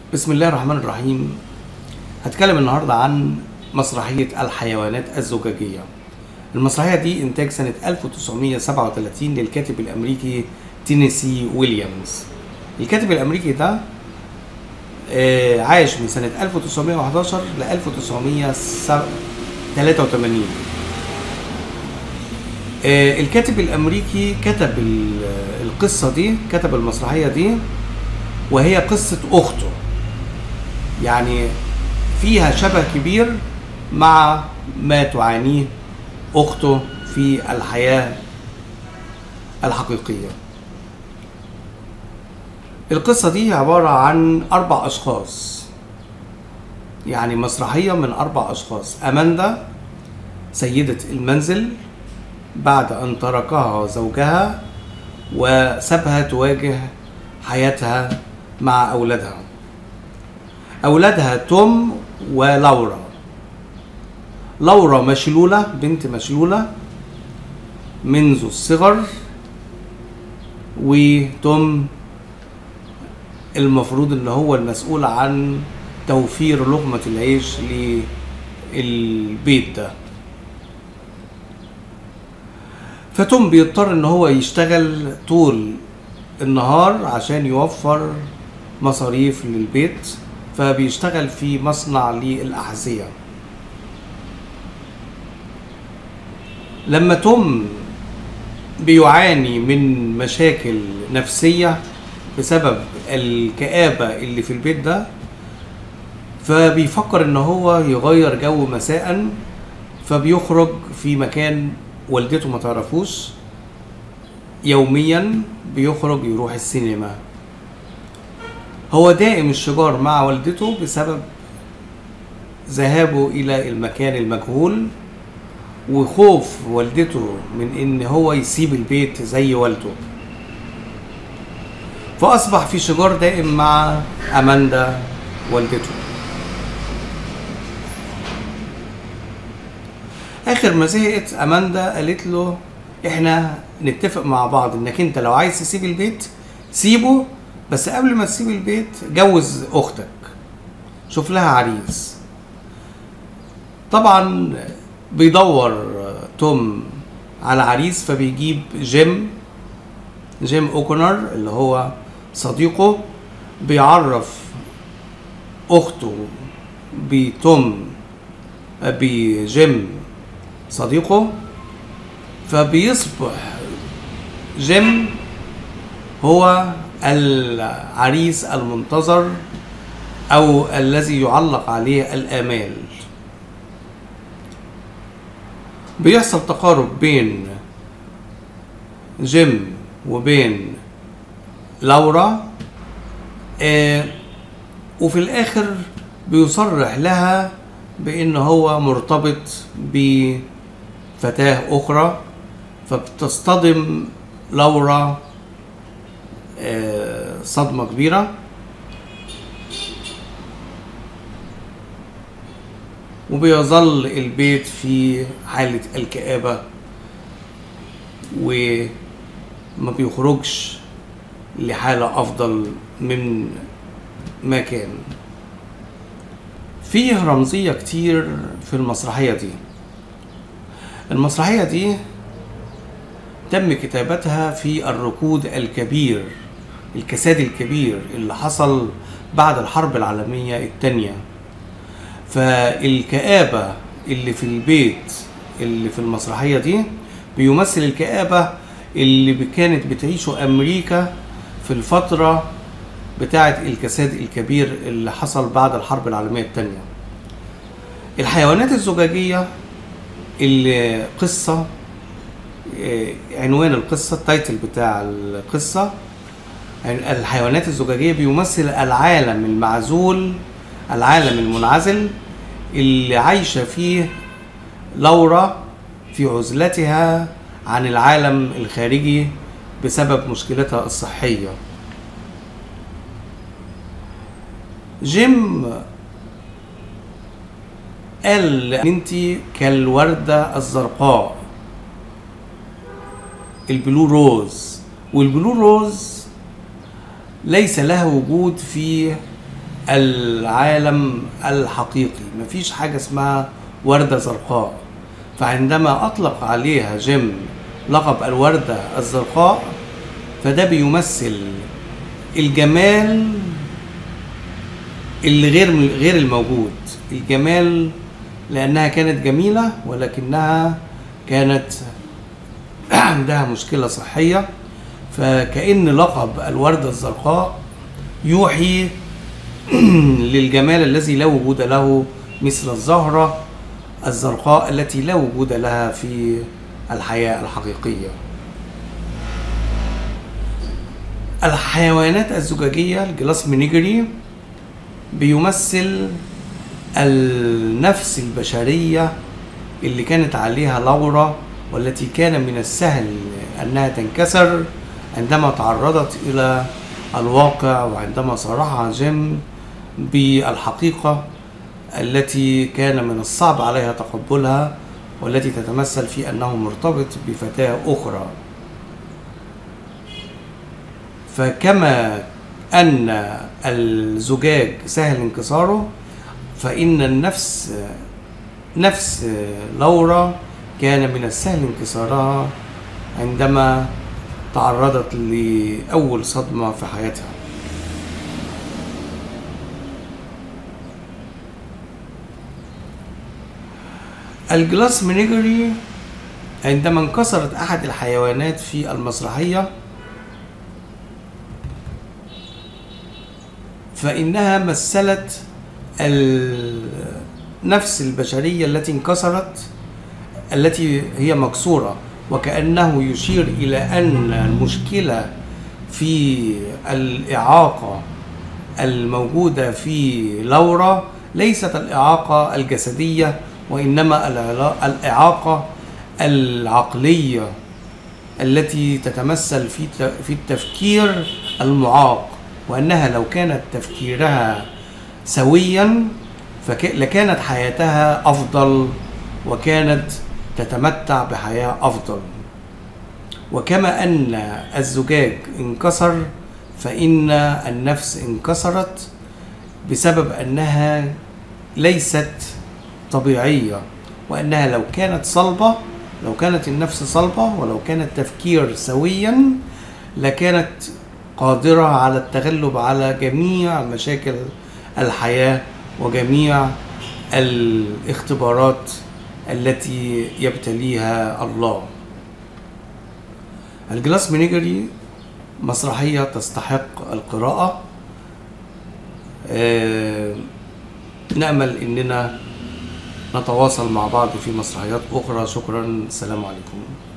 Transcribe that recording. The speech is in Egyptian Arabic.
بسم الله الرحمن الرحيم هتكلم النهاردة عن مسرحية الحيوانات الزجاجية المسرحية دي إنتاج سنة 1937 للكاتب الأمريكي تينيسي ويليامز الكاتب الأمريكي ده آه، عاش من سنة 1911 ل 1983 آه، الكاتب الأمريكي كتب ال- القصة دي كتب المسرحية دي وهي قصة أخته يعني فيها شبه كبير مع ما تعانيه أخته في الحياة الحقيقية القصة دي عبارة عن أربع أشخاص يعني مسرحية من أربع أشخاص أماندا سيدة المنزل بعد أن تركها زوجها وسابها تواجه حياتها مع أولادها أولادها توم ولورا لورا مشلولة بنت مشلولة منذ الصغر وتوم المفروض ان هو المسؤول عن توفير لقمة العيش للبيت ده فتوم بيضطر ان هو يشتغل طول النهار عشان يوفر مصاريف للبيت فبيشتغل في مصنع للأحذية لما توم بيعاني من مشاكل نفسية بسبب الكآبة اللي في البيت ده فبيفكر ان هو يغير جو مساء فبيخرج في مكان والدته ما تعرفوش يوميا بيخرج يروح السينما هو دائم الشجار مع والدته بسبب ذهابه الى المكان المجهول وخوف والدته من ان هو يسيب البيت زي والده فاصبح في شجار دائم مع اماندا والدته اخر ما زهقت اماندا قالت له احنا نتفق مع بعض انك انت لو عايز تسيب البيت سيبه بس قبل ما تسيب البيت جوز اختك شوف لها عريس طبعا بيدور توم على عريس فبيجيب جيم جيم اوكونر اللي هو صديقه بيعرف اخته بتوم بجيم صديقه فبيصبح جيم هو العريس المنتظر او الذي يعلق عليه الامال بيحصل تقارب بين جيم وبين لورا آه وفي الاخر بيصرح لها بان هو مرتبط بفتاة اخرى فبتصطدم لورا آه، صدمة كبيرة وبيظل البيت في حالة الكآبة وما بيخرجش لحالة أفضل من ما كان فيه رمزية كتير في المسرحية دي المسرحية دي تم كتابتها في الركود الكبير الكساد الكبير اللي حصل بعد الحرب العالمية الثانية فالكآبة اللي في البيت اللي في المسرحية دي بيمثل الكآبة اللي كانت بتعيشه أمريكا في الفترة بتاعة الكساد الكبير اللي حصل بعد الحرب العالمية الثانية الحيوانات الزجاجية اللي قصة آه، عنوان القصة التايتل بتاع القصة يعني الحيوانات الزجاجية بيمثل العالم المعزول العالم المنعزل اللي عايشة فيه لورا في عزلتها عن العالم الخارجي بسبب مشكلتها الصحية جيم قال ان انت كالوردة الزرقاء البلو روز والبلو روز ليس لها وجود في العالم الحقيقي مفيش حاجة اسمها وردة زرقاء فعندما أطلق عليها جيم لقب الوردة الزرقاء فده بيمثل الجمال اللي غير غير الموجود الجمال لأنها كانت جميلة ولكنها كانت عندها مشكلة صحية فكأن لقب الوردة الزرقاء يوحي للجمال الذي لا وجود له مثل الزهرة الزرقاء التي لا وجود لها في الحياة الحقيقية الحيوانات الزجاجية الجلاس مينيجري بيمثل النفس البشرية اللي كانت عليها لورا والتي كان من السهل أنها تنكسر عندما تعرضت إلى الواقع وعندما صارحها جيم بالحقيقة التي كان من الصعب عليها تقبلها والتي تتمثل في أنه مرتبط بفتاة أخرى فكما أن الزجاج سهل انكساره فإن النفس نفس لورا كان من السهل انكسارها عندما تعرضت لأول صدمة في حياتها الجلاس مينيجري عندما انكسرت أحد الحيوانات في المسرحية فإنها مثلت النفس البشرية التي انكسرت التي هي مكسورة وكأنه يشير إلى أن المشكلة في الإعاقة الموجودة في لورا ليست الإعاقة الجسدية وإنما الإعاقة العقلية التي تتمثل في في التفكير المعاق وأنها لو كانت تفكيرها سويا لكانت حياتها أفضل وكانت تتمتع بحياة أفضل وكما أن الزجاج انكسر فإن النفس انكسرت بسبب أنها ليست طبيعية وأنها لو كانت صلبة لو كانت النفس صلبة ولو كان التفكير سويا لكانت قادرة على التغلب على جميع مشاكل الحياة وجميع الاختبارات التي يبتليها الله الجلاس مينيجري مسرحية تستحق القراءة آه نأمل أننا نتواصل مع بعض في مسرحيات أخرى شكرا السلام عليكم